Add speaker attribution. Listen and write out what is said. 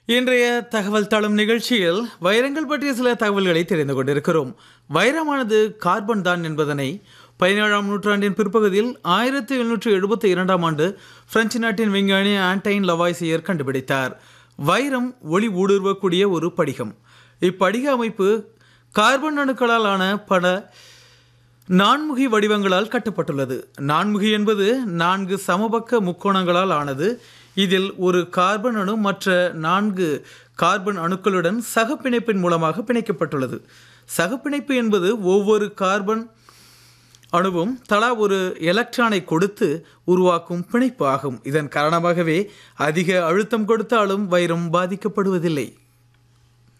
Speaker 1: இன்றைய தகவல் தளம் நிகழ்ச்சியில் வைரங்கள் பற்றிய சில தகவல்களை தெரிந்து கொண்டிருக்கிறோம் வைரமானது கார்பன் தான் என்பதனை பதினேழாம் நூற்றாண்டின் பிற்பகுதியில் ஆயிரத்தி எழுநூற்று எழுபத்தி இரண்டாம் ஆண்டு பிரெஞ்சு நாட்டின் விஞ்ஞானி ஆன்டைன் லவாய்சியர் கண்டுபிடித்தார் வைரம் ஒளி ஊடுருவக்கூடிய ஒரு படிகம் இப்படிக அமைப்பு கார்பன் அணுக்களால் ஆன பல நான்முகி வடிவங்களால் கட்டப்பட்டுள்ளது நான்முகி என்பது நான்கு சமபக்க முக்கோணங்களால் ஆனது இதில் ஒரு கார்பன் அணு மற்ற நான்கு கார்பன் அணுக்களுடன் சகப்பிணைப்பின் மூலமாக பிணைக்கப்பட்டுள்ளது சகப்பிணைப்பு என்பது ஒவ்வொரு கார்பன் அணுவும் தலா ஒரு எலக்ட்ரானை கொடுத்து உருவாக்கும் பிணைப்பு ஆகும் இதன் காரணமாகவே அதிக அழுத்தம் கொடுத்தாலும் வைரம் பாதிக்கப்படுவதில்லை